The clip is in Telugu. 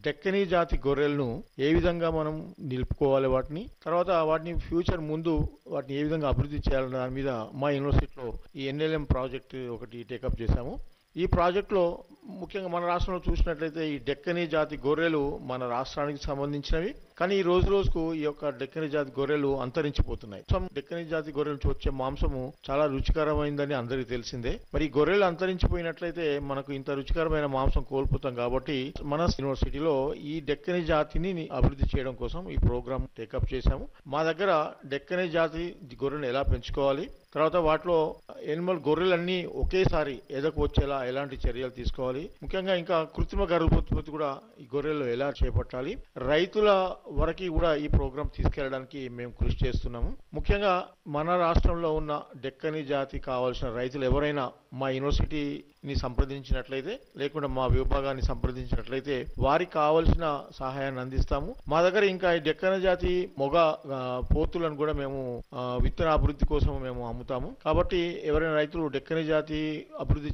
డెక్కనీ జాతి గొర్రెలను ఏ విధంగా మనం నిలుపుకోవాలి వాటిని తర్వాత వాటిని ఫ్యూచర్ ముందు వాటిని ఏ విధంగా అభివృద్ధి చేయాలన్న దాని మీద మా యూనివర్సిటీలో ఈ ఎన్ఎల్ఎం ప్రాజెక్ట్ ఒకటి టేకప్ చేశాము ఈ ప్రాజెక్టులో ముఖ్యంగా మన రాష్ట్రంలో చూసినట్లయితే ఈ డెక్కనీ జాతి గొర్రెలు మన రాష్ట్రానికి సంబంధించినవి కానీ ఈ రోజు రోజుకు ఈ యొక్క డెక్కనీ జాతి గొర్రెలు అంతరించిపోతున్నాయి సో డెక్కనీ జాతి గొర్రెల నుంచి వచ్చే మాంసము చాలా రుచికరమైందని అందరికీ తెలిసిందే మరి ఈ గొర్రెలు అంతరించిపోయినట్లయితే మనకు ఇంత రుచికరమైన మాంసం కోల్పోతాం కాబట్టి మన యూనివర్సిటీలో ఈ డెక్కనీ జాతిని అభివృద్ధి చేయడం కోసం ఈ ప్రోగ్రామ్ టేకప్ చేశాము మా దగ్గర డెక్కనీ జాతి గొర్రెను ఎలా పెంచుకోవాలి తర్వాత వాటిలో ఎనిమల్ గొర్రెలన్నీ ఒకేసారి ఎదకు వచ్చేలా ఎలాంటి చర్యలు తీసుకోవాలి ముఖ్యంగా ఇంకా కృత్రిమ గర్భోత్పత్తి కూడా ఈ గొర్రెల్లో ఎలా చేపట్టాలి రైతుల వరకు కూడా ఈ ప్రోగ్రాం తీసుకెళ్ళడానికి మేము కృషి చేస్తున్నాము ముఖ్యంగా మన రాష్ట్రంలో ఉన్న డెక్కని జాతి కావాల్సిన రైతులు ఎవరైనా మా యూనివర్సిటీని సంప్రదించినట్లయితే లేకుండా మా విభాగాన్ని సంప్రదించినట్లయితే వారికి కావలసిన సహాయాన్ని అందిస్తాము మా దగ్గర ఇంకా ఈ డెక్కన జాతి మొగ ఆ, పోతులను కూడా మేము ఆ, విత్తన అభివృద్ధి కోసం మేము అమ్ముతాము కాబట్టి ఎవరైనా రైతులు డెక్కని జాతి అభివృద్ధి